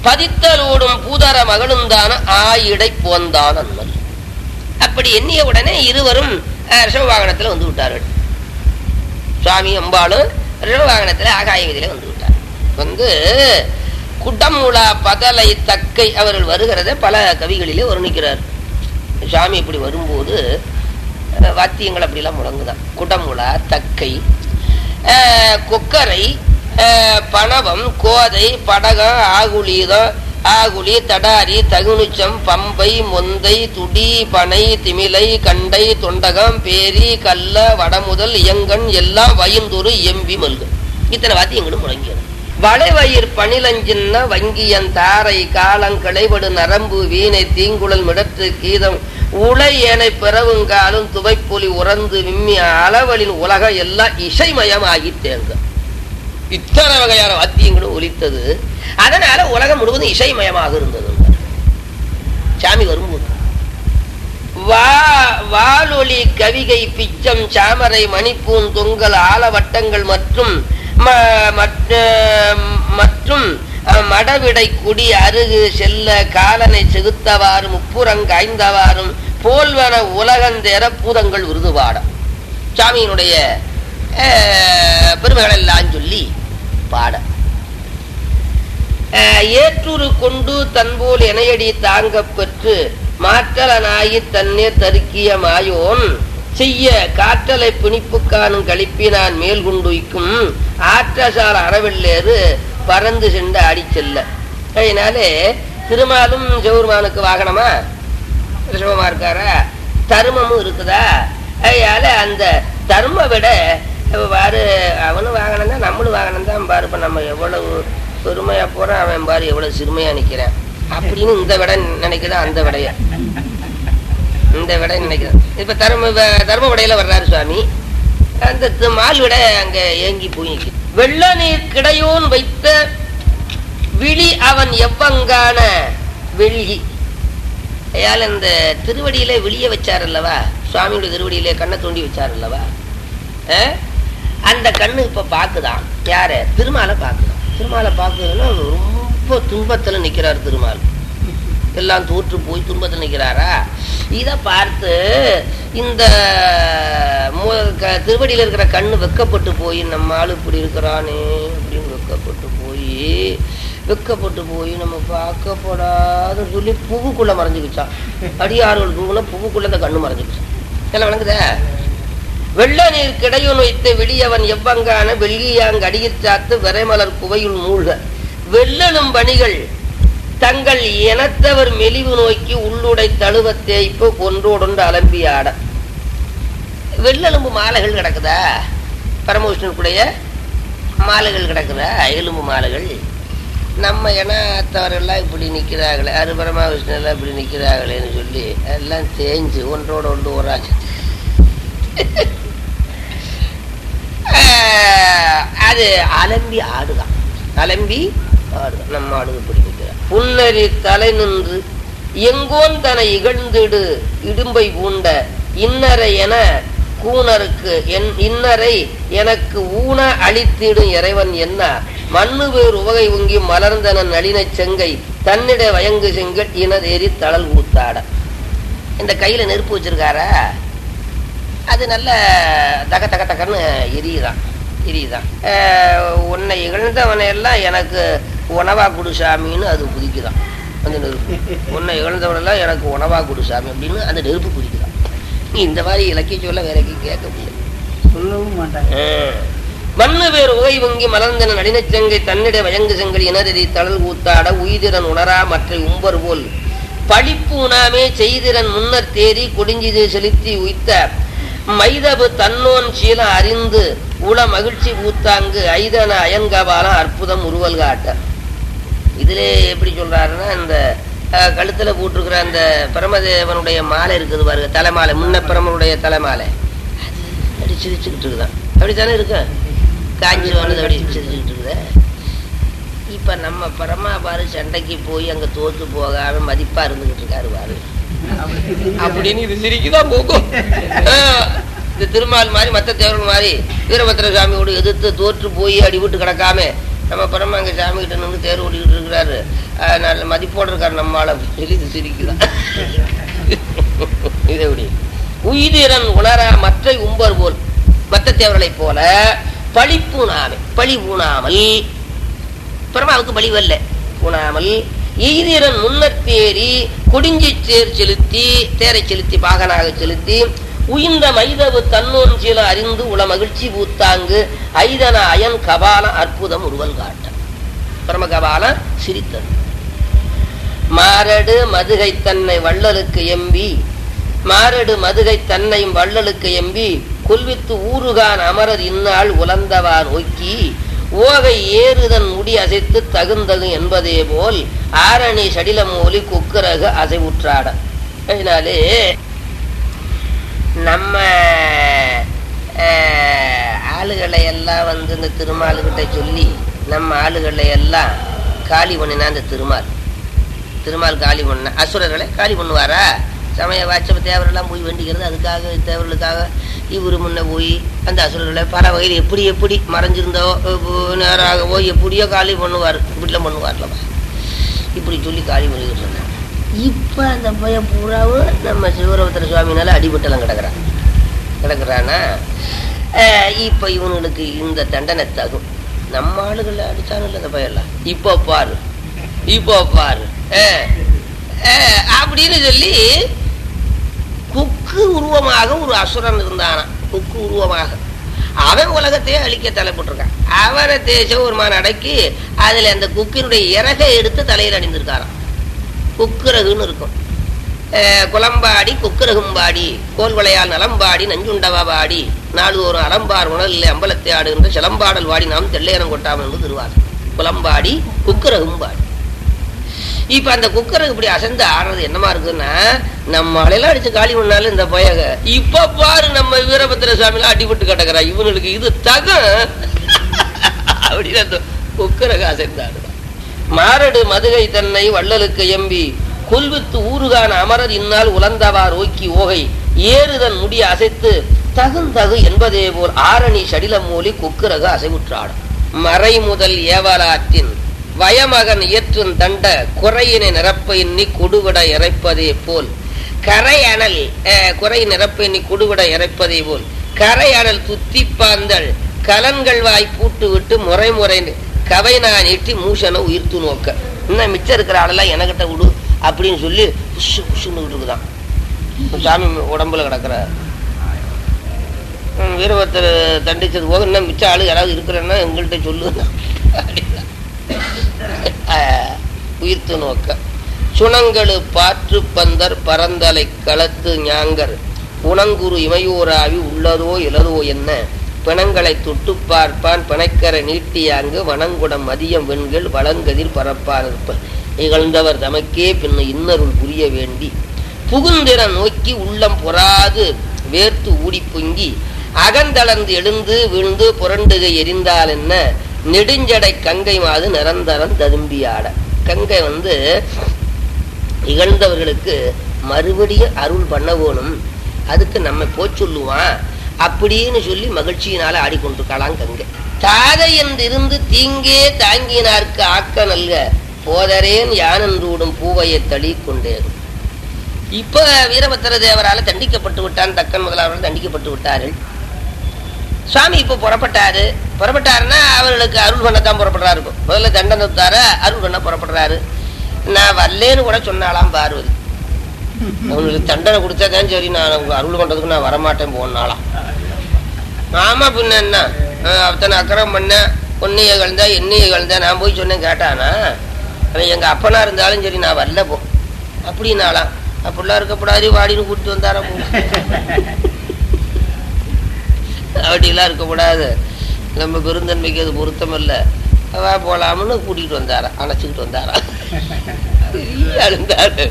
பதித்தலோடும் பூதர மகளுந்தான ஆயிடை போந்தான் அன்மல் அப்படி எண்ணிய உடனே இருவரும் அஹ், ரிஷப வாகனத்துல வந்து விட்டார்கள் சுவாமி அம்பாளும் ரிஷப வாகனத்துல ஆகாய வீதியில வந்து விட்டார் வந்து குடமுலா பதலை தக்கை அவர்கள் வருகிறதை பல கவிகளிலே வர்ணிக்கிறார் சுவாமி இப்படி வரும்போது அஹ், வாத்தியங்கள் அப்படிலாம் முழங்குதான் குடமுலா தக்கை அஹ், கொக்கரை அஹ், பணவம் கோதை படகம் ஆகுலீதம் ஆகுலி தடாரி தகுனுச்சம் பம்பை மொந்தை துடி பனை திமிலை கண்டை தொண்டகம் பேரி கல்ல வடமுதல் இயங்கன் எல்லாம் வயந்தொரு எம்பி மல்கு இத்தனை வாத்தியங்களும் முழங்கியது வளைவயிர் பணிலஞ்சின்ன வங்கியன் தாரை காலங்களைவடு நரம்பு வீணை தீங்குழல் மிடற்று கீதம் உலை ஏனை பிறவுங்காலும் துவைப்பொலி உறந்து விம்மி அளவலின் உலகம் எல்லாம் இசைமயமாகி தேங்க இத்தனை வகையான வாத்தியங்களும் ஒலித்தது அதனால உலகம் முழுவதும் இசைமயமாக இருந்தது சாமி வரும்போது வா வாலொலி கவிகை பிச்சம் சாமரை மணிப்பூன் தொங்கல் ஆலவட்டங்கள் மற்றும் ம- மற்ற- மற்றும் அஹ், மடவிடை குடி அருகு செல்ல காலனை செகுத்தவாறு முப்புறங்காய்ந்தவாறும் போல்வன உலகந்தேர பூதங்கள் விருதுபாடம் சாமியினுடைய அஹ், பெருமைகள் எல்லாம் சொல்லி பாட அஹ், ஏற்றுரு கொண்டு தன்போல் இணையடி தாங்கப் பெற்று மாற்றலனாயி தண்ணீர் தருக்கிய மாயோன் செய்ய காற்றலை பிணிப்பு காணும் கழிப்பினான் மேல் குண்டுய்க்கும் ஆற்றசால அறவெள்ளேறு பறந்து சென்று அடி செல்ல அதனாலே திருமாலும் சிவருமானுக்கு வாகனமா ரிஷபமா இருக்காரா தர்மமும் இருக்குதா அதனால அந்த தர்ம விட இப்ப பாரு அவனும் வாகனம் தான் நம்மளும் வாகனம் தான் பாரு இப்ப நம்ம எவ்வளவு பெருமையா போறான் அவன் பாரு எவ்வளவு சிறுமையா நிக்கிறான் அப்படின்னு இந்த விட நினைக்கிறான் அந்த விடைய இந்த விட நினைக்கிறான் இப்ப தர்ம வ- தர்ம விடையில வர்றாரு சுவாமி அந்த தி- மால் விட அங்க ஏங்கி போய் நிக்குது. வெள்ள நீர் கிடையோன் வைத்த விழி அவன் எவ்வங்கான வெள்ளி ஐயால் இந்த திருவடியிலே விழிய வச்சார் அல்லவா சுவாமியோட திருவடியிலே கண்ணை தோண்டி வச்சார் அல்லவா அஹ்? அந்த கண்ணு இப்ப பாக்குதான் யார திருமாலை பாக்குதான் திருமாலை பாக்குதுன்னா ரொம்ப துன்பத்துல நிக்கிறார் திருமால் எல்லாம் தோற்று போய் துன்பத்தில் நிற்கிறாரா இதை பார்த்து இந்த மு- க- திருவடியில இருக்கிற கண்ணு வெக்கப்பட்டு போய் நம்ம ஆளு இப்படி இருக்கிறானே அப்படின்னு வெக்கப்பட்டு போய் வெக்கப்பட்டு போய் நம்ம பார்க்கப்படாத சொல்லி புகுக்குள்ள மறைஞ்சுக்கிச்சான் அடியார்கள் தூங்குன புகுக்குள்ள இந்த கண்ணு மறைஞ்சுக்கிச்சான் எல்லாம் வழங்குதா வெள்ள நீர் கிடையுன் வைத்து வெளியவன் எவ்வங்கான வெள்ளியாங் அடியிற் சாத்து விரைமலர் குவையுள் மூழ்க வெள்ளலும் பணிகள் தங்கள் இனத்தவர் மெலிவு நோக்கி உள்ளுடை தழுவ தேய்ப்பு ஒன்றோடொன்று அலம்பி ஆட வெள்ளெலும்பு மாலைகள் கிடக்குதா பரமவிஷ்ணுக்குடைய மாலைகள் கிடக்குதா எலும்பு மாலைகள் நம்ம இனத்தவரெல்லாம் இப்படி நிற்கிறார்களே அரு பரமவிஷ்ணு எல்லாம் இப்படி நிற்கிறாங்களேன்னு சொல்லி எல்லாம் தேஞ்சு ஒன்றோட ஒன்று ஒராச்சு ஆஹ், அது அலம்பி ஆடுதான் அலம்பி ஆடுதான் நம்ம ஆடுது இப்படி நிற்கிறார் புன்னரி தலை நின்று எங்கோன் தன இகழ்ந்திடு இடும்பை பூண்ட இன்னரை என கூனருக்கு என் இன்னரை எனக்கு ஊன அழித்திடும் இறைவன் என்ன மண்ணு வேறு உவகை உங்கி மலர்ந்தன நளினச் செங்கை தன்னிட வயங்கு செங்கல் இனதேறி தளல் ஊத்தாட இந்த கையில நெருப்பு வச்சிருக்காரா அது நல்ல தக தக தகன்னு எரியுதான் எரியுதான் அஹ் உன்னை இகழ்ந்தவனை எல்லாம் எனக்கு உணவா கொடு சாமின்னு அது குதிக்குதான் அந்த நெருப்பு உன்னை இகழ்ந்தவனெல்லாம் எனக்கு உணவா கொடு சாமி அப்படின்னு அந்த நெருப்பு குதிக்குதான் நீ இந்த மாதிரி இலக்கிய சொல்ல வேற எங்கேயும் கேட்க முடியாது சொல்லவும் மாட்டாங்க மண்ணு வேறு உகை வங்கி மலர்ந்தன நடினச்சங்கை தன்னிட வயங்கு செங்கல் இனரெறி தளல் ஊத்தாட உய்திரன் உணரா மற்ற உம்பர் போல் பழிப்பு உணாமே செய்திரன் முன்னர் தேறி கொடிஞ்சிது செலுத்தி உய்த்த மைதபு தன்னோன் சீலம் அறிந்து உள மகிழ்ச்சி பூத்தாங்கு ஐதன அயன்கபாலம் அற்புதம் உருவல் காட்ட இதுல எப்படி சொல்றாருன்னா இந்த அஹ், கழுத்துல போட்டிருக்கிற அந்த பிரமதேவனுடைய மாலை இருக்குது பாருங்க தலைமாலை முன்ன பிரமனுடைய தலைமாலை அது அடி சிரிச்சுக்கிட்டு இருக்குதான் அப்படித்தானே இருக்கு காஞ்சி வந்தது அப்படி சிரிச்சுக்கிட்டு இருக்குதே இப்ப நம்ம பரமா பாரு சண்டைக்கு போய் அங்க தோத்து போகாம மதிப்பா இருந்துகிட்டு இருக்காரு பாரு அப்படின்னு இது சிரிக்குதான் போகும் ஆஹ், இந்த திருமால் மாதிரி மத்த தேவர்கள் மாதிரி வீரபத்திர சாமியோடு எதிர்த்து தோற்று போய் அடிபட்டு கிடக்காம நம்ம பரமா அங்க சாமி கிட்ட நின்று தேர் ஓடிக்கிட்டு இருக்கிறாரு அஹ், நல்ல மதிப்போடு இருக்கார் நம்மால சொல்லி இது சிரிக்குதான் இது எப்படி உயிரிறன் உணர மற்ற உம்பர் போல் மற்ற தேவர்களைப் போல பழி பூணாமை பழி பூணாமல் பிரமாவுக்கு பலி வரல பூணாமல் எய்திரன் முன்னத்தேறி கொடிஞ்சி சேர் செலுத்தி தேரை செலுத்தி பாகனாக செலுத்தி உயிர்ந்த மைதவு தன்னோன் சில அறிந்து உள மகிழ்ச்சி பூத்தாங்கு ஐதன அயன் கபால அற்புதம் உருவல் காட்ட பிரம கபால சிரித்தது மாரடு மதுகை தன்னை வள்ளலுக்கு எம்பி மாரடு மதுகை தன்னையும் வள்ளலுக்கு எம்பி கொல்வித்து ஊறுகான் அமரர் இந்நாள் உலந்தவா நோக்கி ஓகை ஏறுதன் முடி அசைத்து தகுந்தது என்பதே போல் ஆரணி சடிலம் மூலி குக்கரகு அசைவுற்றாட அதனாலே நம்ம அஹ், ஆளுகளை எல்லாம் வந்து இந்த திருமாலுகிட்ட சொல்லி நம்ம ஆளுகளை எல்லாம் காலி பண்ணினா இந்த திருமால் திருமால் காலி பண்ண அசுரர்களை காலி பண்ணுவாரா சமய வாட்சப தேவரெல்லாம் போய் வேண்டிக்கிறது அதுக்காக தேவர்களுக்காக இவரு முன்ன போய் அந்த அசுரர்களை பல வகையில் எப்படி எப்படி மறைஞ்சிருந்தோ அஹ், நேராகவோ எப்படியோ காலி பண்ணுவார் இப்படிலாம் பண்ணுவார்லப்பா இப்படி சொல்லி காலி பண்ணிக்கிட்டு இருந்தாங்க இப்போ அந்த பையன் பூராவும் நம்ம சிவரபத்திர சுவாமினால அடிபட்டெல்லாம் கிடக்குறான் கிடக்குறானா இப்போ இவனுக்கு இந்த தண்டனை தகும் நம்ம ஆளுகளை அடிச்சானுல்ல அந்த பையன்லாம் இப்போ பாரு இப்போ பாரு அஹ், அஹ், அப்படின்னு சொல்லி குக்கு உருவமாக ஒரு அசுரன் இருந்தானா குக்கு உருவமாக அவன் உலகத்தையே அழிக்க தலைப்பட்டிருக்கான் அவனை தேச ஒரு மான் அடக்கி அதுல அந்த குக்கினுடைய இறகை எடுத்து தலையில் அணிந்திருக்காராம் குக்குரகுன்னு இருக்கும் அஹ் குளம்பாடி குக்குரகும்பாடி கோல்வளையால் நலம்பாடி நஞ்சுண்டவா பாடி நாளுதோறும் அலம்பார் உணலில் அம்பலத்தை ஆடுகின்ற சிலம்பாடல் வாடி நாம் தெள்ளையரம் கொட்டாமல் என்று திருவாசம் குளம்பாடி குக்குரகும்பாடி இப்ப அந்த குக்கருக்கு இப்படி அசந்து ஆடுறது என்னமா இருக்குன்னா நம்ம அலையெல்லாம் அடிச்சு காலி பண்ணாலும் இந்த பயக இப்ப பாரு நம்ம வீரபத்திர சுவாமிலாம் அடிபட்டு கிடக்குறா இவனுக்கு இது தக அப்படின்னு அந்த குக்கரக அசைந்து ஆடுதான் மாரடு மதுகை தன்னை வள்ளலுக்கு எம்பி கொல்வித்து ஊறுகான அமரர் இந்நாள் உலந்தவார் ஓக்கி ஓகை ஏறுதன் முடி அசைத்து தகுந்தகு என்பதே போல் ஆரணி சடிலம் மூலி குக்குரகு அசைவுற்றாடும் மறை முதல் ஏவலாற்றின் வயமகன் இயற்றும் தண்ட குறையினை நிரப்ப எண்ணி கொடுவிட இறைப்பதே போல் கரை அனல் அஹ், குறை நிரப்ப எண்ணி கொடுவிட இறைப்பதே போல் கரை அனல் துத்திப்பாந்தள் கலன்கள் வாய் பூட்டு விட்டு முறை முறை கவை நான் நீட்டி மூஷனை உயிர்த்து நோக்க இன்னும் மிச்சம் இருக்கிற ஆளெல்லாம் எனக்கிட்ட விடு அப்படின்னு சொல்லி புஷு புஷுன்னு இருக்குதான் சாமி உடம்புல கிடக்குற ம், வீரபத்தர் தண்டிச்சது போக இன்னும் மிச்ச ஆளு யாராவது இருக்கிறேன்னா எங்கள்கிட்ட சொல்லு அப்படின்னா. ஆஹ், உயிர்த்து நோக்க சுணங்களு பாற்று பந்தர் பரந்தலை களத்து ஞாங்கர் உணங்குரு இமையோராவி உள்ளதோ இலதோ என்ன பிணங்களை தொட்டு பார்ப்பான் பிணைக்கரை நீட்டியாங்கு வனங்குடம் மதியம் வெண்கள் வளங்கதில் பரப்பான் இருப்ப இகழ்ந்தவர் தமக்கே பின்ன இன்னருள் புரிய வேண்டி புகுந்திர நோக்கி உள்ளம் பொறாது வேர்த்து ஊடி பொங்கி அகந்தளர்ந்து எழுந்து விழுந்து புரண்டுகை எரிந்தால் என்ன நெடுஞ்சடை கங்கை மாது நிரந்தரம் ததும்பியாட கங்கை வந்து இகழ்ந்தவர்களுக்கு மறுபடியும் அருள் பண்ண வேணும் அதுக்கு நம்ம போய் சொல்லுவான் அப்படின்னு சொல்லி மகிழ்ச்சியினால ஆடிக்கொண்டிருக்கலாம் கங்கை தாதை என்றிருந்து தீங்கே தாங்கினார்க்கு ஆக்க நல்க போதரேன் யானன்றூடும் பூவையை தளி கொண்டேன் இப்ப வீரபத்திர தேவரால தண்டிக்கப்பட்டு விட்டான் தக்கன் முதலாளர்கள் தண்டிக்கப்பட்டு விட்டார்கள் சுவாமி இப்ப புறப்பட்டாரு புறப்பட்டாருன்னா அவர்களுக்கு அருள் பண்ணத்தான் புறப்படுறாரு இப்போ முதல்ல தண்டனை தார அருள் பண்ண புறப்படுறாரு நான் வரலேன்னு கூட சொன்னாலாம் பார்வதி அவங்களுக்கு தண்டனை கொடுத்தாதான் சரி நான் அவங்க அருள் பண்றதுக்கு நான் வரமாட்டேன் போனாலாம் ஆமா பின்ன என்ன அஹ் அத்தனை அக்கறம் பண்ண பொன்னைய கலந்தா எண்ணெயை கலந்தா நான் போய் சொன்னேன் கேட்டானா அவன் எங்க அப்பனா இருந்தாலும் சரி நான் வரல போ அப்படின்னாலாம் அப்படிலாம் இருக்கக்கூடாது வாடின்னு கூட்டிட்டு வந்தாரா போ அப்படிலாம் இருக்கக்கூடாது நம்ம பெருந்தன்மைக்கு அது பொருத்தம் இல்லை வா போலாம்னு கூட்டிகிட்டு வந்தாரா அணைச்சிக்கிட்டு வந்தாரா அழுந்தாரு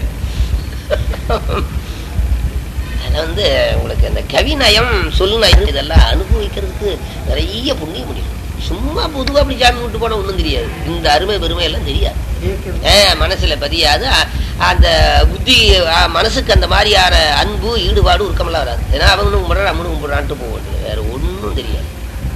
அது வந்து உங்களுக்கு இந்த கவிநயம் சொல்நயம் இதெல்லாம் அனுபவிக்கிறதுக்கு நிறைய புண்ணிய முடியும் சும்மா பொதுவாக அப்படி சாமி விட்டு போனால் ஒன்றும் தெரியாது இந்த அருமை பெருமை எல்லாம் தெரியாது ஏ மனசுல பதியாது அ- அந்த புத்தி அ, மனசுக்கு அந்த மாதிரியான அன்பு ஈடுபாடு உருக்கமெல்லாம் வராது ஏன்னா அவனும் கும்பிட்றான் அம்மனும் கும்பிட்றான்ட்டு போக வேண்டியது வேற ஒன்றும் தெரியாது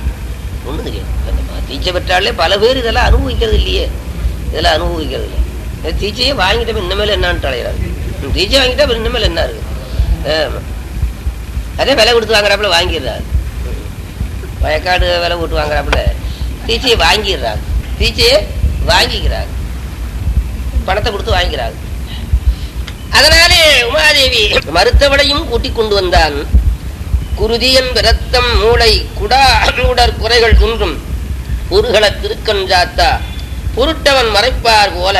ஒன்றும் தெரியாது அந்த மாதிரி தீட்சை பெற்றாலே பல பேர் இதெல்லாம் அனுபவிக்கிறது இல்லையே இதெல்லாம் அனுபவிக்கிறது இல்லை தீச்சையே வாங்கிட்ட இன்னமேல என்னன்னு அலையிறாரு தீச்சை வாங்கிட்டா அப்புறம் இன்னமேல என்ன இருக்கு ஆமா. அதே விலை கொடுத்து வாங்குறாப்புல வாங்கிடுறாரு வயக்காடு விலை போட்டு வாங்குறாப்புல தீச்சையை வாங்கிடுறாங்க தீச்சையை வாங்கிக்கிறாங்க பணத்தை கொடுத்து வாங்கிக்கிறாங்க அதனாலே உமாதேவி மருத்தவளையும் கூட்டிக் கொண்டு வந்தான் குருதியன் விரத்தம் மூளை குடா மூடர் குறைகள் துன்றும் உருகள திருக்கண் ஜாத்தா பொருட்டவன் மறைப்பார் போல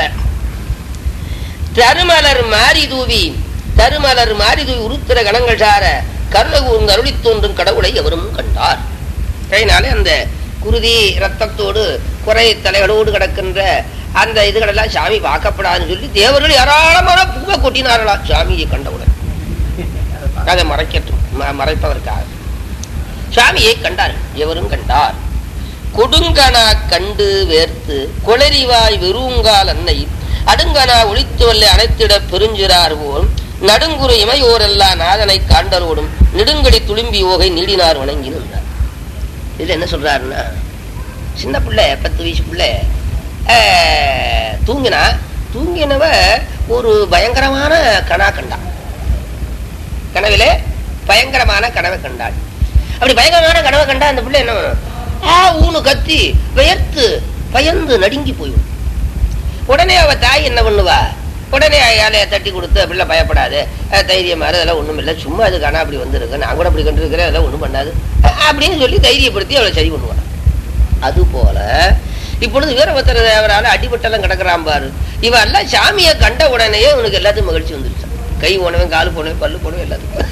தருமலர் மாறி தூவி தருமலர் மாறி தூவி உருத்திர கணங்கள் சார கருணகூர்ந்து அருளி தோன்றும் கடவுளை எவரும் கண்டார் கையினாலே அந்த குருதி ரத்தத்தோடு குறை தலைகளோடு கிடக்கின்ற அந்த இதுகளெல்லாம் சாமி பார்க்கப்படாதுன்னு சொல்லி தேவர்கள் ஏராளமான பூவை கொட்டினார்களா சாமியை கண்டவுடன் அதை மறைக்கட்டும் ம- மறைப்பதற்காக சாமியை கண்டார் எவரும் கண்டார் கொடுங்கனா கண்டு வேர்த்து கொளறிவாய் வெறுங்கால் அன்னை அடுங்கனா ஒளித்துவல்லை அனைத்திட பெருஞ்சிறார் போல் நடுங்குறு இமையோரெல்லாம் நாதனை காண்டலோடும் நெடுங்கடி துளும்பி ஓகை நீடினார் வணங்கி நின்றார் இதுல என்ன சொல்றாருன்னா சின்ன பிள்ளை பத்து வயசு பிள்ளை ஆஹ், தூங்கினா தூங்கினவ ஒரு பயங்கரமான கனா கண்டான் கனவிலே பயங்கரமான கனவை கண்டாள் அப்படி பயங்கரமான கனவை கண்டா அந்த பிள்ளை என்ன பண்ணும்? ஆ ஊனு கத்தி வியர்த்து பயந்து நடுங்கி போயிடும் உடனே அவ தாய் என்ன பண்ணுவா உடனே யாரைய தட்டி கொடுத்து பிள்ளை பயப்படாது அஹ் தைரியமா இரு, அதெல்லாம் ஒண்ணும் இல்லை சும்மா அது காணா அப்படி வந்திருக்கு நான் கூட அப்படி கண்டிருக்கிறேன் அதெல்லாம் ஒண்ணும் பண்ணாது அஹ் அப்படின்னு சொல்லி தைரியப்படுத்தி அவளை சரி பண்ணுவான் அது போல இப்பொழுது வீரபத்திர தேவரால அடிபட்டெல்லாம் கிடக்குறான் பாரு இவன் எல்லாம் சாமியை கண்ட உடனேயே உனக்கு எல்லாத்துக்கும் மகிழ்ச்சி வந்துருச்சு கை போனவன் காலு போனவன் பல்லு போனவன் எல்லாத்துக்கும்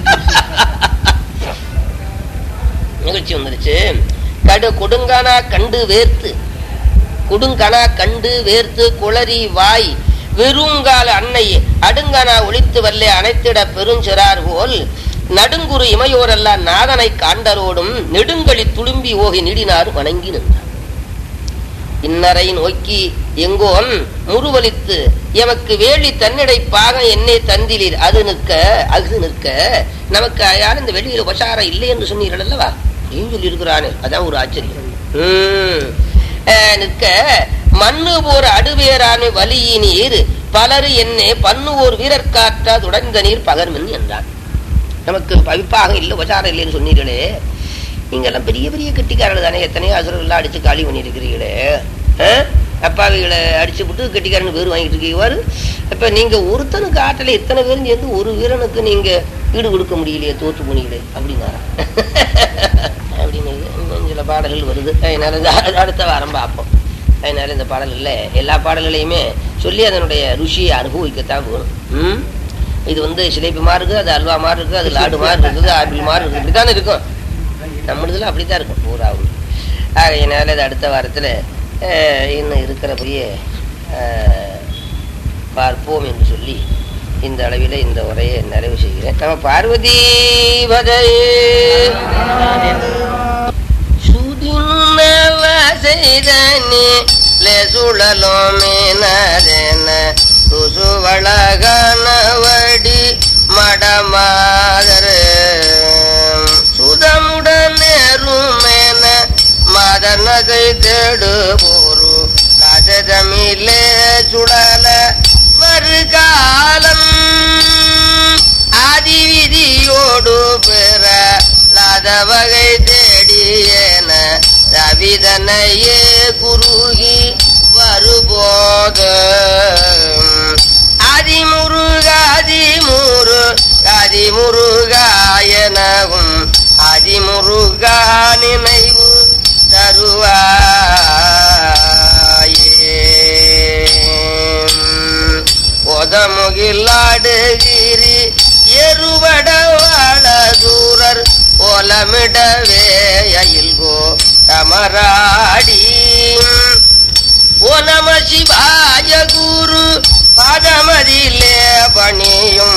நிகழ்ச்சி வந்துருச்சு கடு கொடுங்கானா கண்டு வேர்த்து கொடுங்கனா கண்டு வேர்த்து குளறி வாய் வெறுங்கால அன்னை அடுங்கனா ஒளித்து வல்லே அனைத்திட பெருஞ்சிறார் போல் நடுங்குறு இமையோரெல்லாம் நாதனை காண்டரோடும் நெடுங்களி துளும்பி ஓகி நீடினார் வணங்கி நின்றார் இன்னரை நோக்கி எங்கோன் முருவலித்து எமக்கு வேலி தன்னிடை பாகம் என்னே தந்திலீர் அது நிற்க அது நிற்க நமக்கு யாரும் இந்த வெளியில உபசாரம் இல்லை என்று சொன்னீர்கள் அல்லவா அப்படின்னு சொல்லி இருக்கிறானே அதான் ஒரு ஆச்சரியம் உம். அஹ், நிற்க மண்ணு போர் அடுவேரானு வலியினீர் பலரு என்னே பண்ணுவோர் வீரர் காற்றா துடைந்த நீர் பகர்மின் என்றான் நமக்கு பவிப்பாக இல்லை உபசாரம் இல்லைன்னு சொன்னீர்களே நீங்க எல்லாம் பெரிய பெரிய கெட்டிக்காரர்கள் தானே எத்தனையோ அசுரர்கள்லாம் அடிச்சு காலி பண்ணியிருக்கிறீங்களே அஹ்? அப்பாவிகளை அடிச்சு விட்டு கெட்டிக்காரன் பேர் வாங்கிட்டு இருக்கீங்க இப்ப நீங்க ஒருத்தனுக்கு ஆட்டல இத்தனை பேரும் சேர்ந்து ஒரு வீரனுக்கு நீங்க ஈடு கொடுக்க முடியலையே தோத்து போனீங்களே அப்படின்னா அப்படின்னு இன்னும் சில பாடல்கள் வருது அதனால இந்த அ- அடுத்த வாரம் பார்ப்போம் அதனால இந்த பாடல்கள்ல எல்லா பாடல்களையுமே சொல்லி அதனுடைய ருசியை அனுபவிக்கத்தான் வேணும் ம்? இது வந்து சிலேபி மாதிரி இருக்கு அது அல்வா மாதிரி இருக்கு அது லாடு மாதிரி இருக்குது ஆப்பிள் மாதிரி இருக்கு இப்படித்தானே இருக்கும் நம்மளதுல அப்படித்தான் இருக்கும் பூராவும் ஆகையினால இது அடுத்த வாரத்துல அஹ், இன்னும் இருக்கிறபடியே அஹ், பார்ப்போம் என்று சொல்லி இந்த அளவில இந்த உரையை நிறைவு செய்கிறேன் நம்ம பார்வதி செய்தனி சுழலோமேனதென துசுவளகனவடி மடமாதர் சுதமுடனேருமேன மதனகை தேடு போரு ராஜதமிலே சுழல வருகாலம் ஆதிவிதியோடு பெற லாத வகை தேடியன ரவிதனையே குருகி வருபோத அதிமுருகாதிமுரு அதிமுருகாயனவும் அதிமுருகா நினைவு தருவாயே ஒதமுகிலாடுகிரி எருவட வாழ தூரர் ஓலமிடவே அயில்கோ தமராடி ஓ நம சிவாய குரு பாதமதிலே பணியும்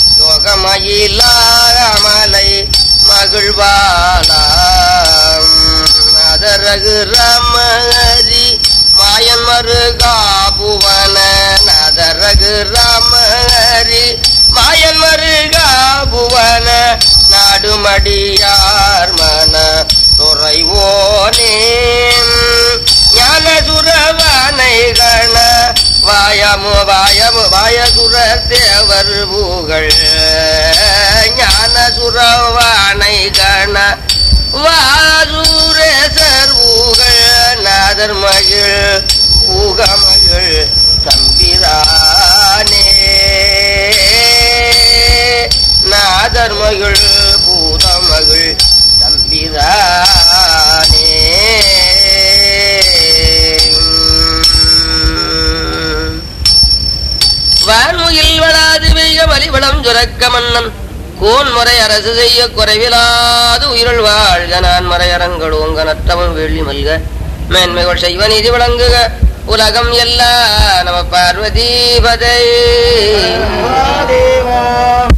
யோகமயிலாமலை மகிழ்வாளாம் அதரகு ராமஹரி மாயன் மருகா புவன நதரகு ராமஹரி மாயன் மருகா புவன நாடுமடியார் மன துறைவோனே ஞான சுரவனை கண வாயமு வாயமு வாயசுர தேவர் பூகள் ஞான சுரவானை கண வாசூரேசர் பூகள் நாதர் மகிழ் பூகமகிழ் தம்பிரானே நாதர் மகிழ் பூதமகிழ் தம்பிரானே வான்முகில் வளாது வெய்ய வலிவளம் சுரக்க மன்னன் கோன்முறை அரசு செய்ய குறைவிலாது உயிரல் வாழ்க நான் மறையரங்கள் ஓங்க நற்றவம் வெள்ளி மல்க மேன்மைகள் செய்வ நீதி விளங்குக உலகம் எல்லாம் நம பார்வதி பதை தேவா